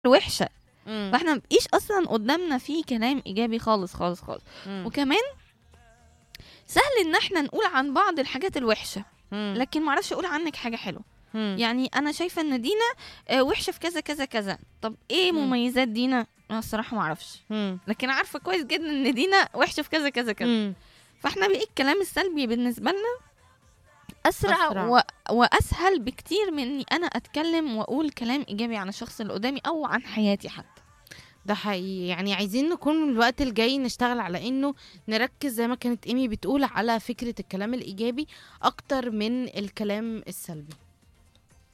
وحشه مم. فاحنا مبقيش اصلا قدامنا فيه كلام ايجابي خالص خالص خالص مم. وكمان سهل ان احنا نقول عن بعض الحاجات الوحشه مم. لكن معرفش اقول عنك حاجه حلوه مم. يعني انا شايفه ان دينا آه، وحشه في كذا كذا كذا طب ايه مم. مميزات دينا انا الصراحه معرفش مم. لكن عارفه كويس جدا ان دينا وحشه في كذا كذا كذا مم. فاحنا بقى الكلام السلبي بالنسبه لنا اسرع, أسرع. و... واسهل بكتير من اني انا اتكلم واقول كلام ايجابي عن الشخص اللي قدامي او عن حياتي حتى ده حقيقي يعني عايزين نكون الوقت الجاي نشتغل على انه نركز زي ما كانت ايمي بتقول على فكرة الكلام الايجابي اكتر من الكلام السلبي